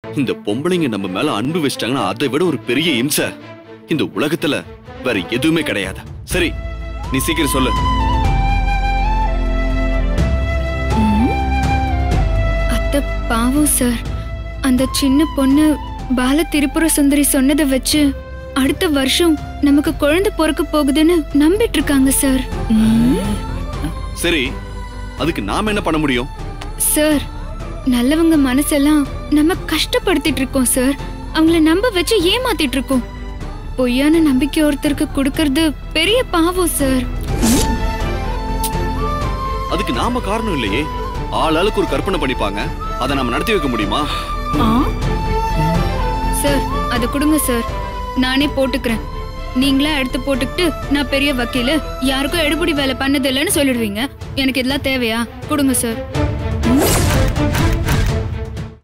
இந்த பொம்பளைங்க நம்ம மேல அன்பு வச்சிட்டாங்கன்னா அதை விட ஒரு பெரிய இம்சை இந்த உலகத்துல வேற எதுவுமே கிடையாது சரி நீ சீக்கிரம் சொல்லு அத்தை பாவம் சார் அந்த சின்ன பொண்ணு பால திரிபுர சுந்தரி சொன்னதை வச்சு அடுத்த வருஷம் நமக்கு குழந்தை பிறக்க போகுதுன்னு நம்பிட்டு இருக்காங்க சார் சரி அதுக்கு நாம என்ன பண்ண முடியும் சார் நல்லவங்க மனசெல்லாம் நம்ம கஷ்டப்படுத்திட்டு இருக்கோம் சார் அவங்கள நம்ப வச்சு ஏமாத்திட்டு இருக்கோம் பொய்யான நம்பிக்கை ஒருத்தருக்கு கொடுக்கறது பெரிய பாவம் சார் அதுக்கு நாம காரணம் இல்லையே ஆளாளுக்கு ஒரு கற்பனை பண்ணிப்பாங்க அதை நாம நடத்தி வைக்க முடியுமா சார் அது கொடுங்க சார் நானே போட்டுக்கிறேன் நீங்களா எடுத்து போட்டுக்கிட்டு நான் பெரிய வக்கீலு யாருக்கும் எடுபடி வேலை பண்ணது இல்லைன்னு சொல்லிடுவீங்க எனக்கு இதெல்லாம் தேவையா கொடுங்க சார்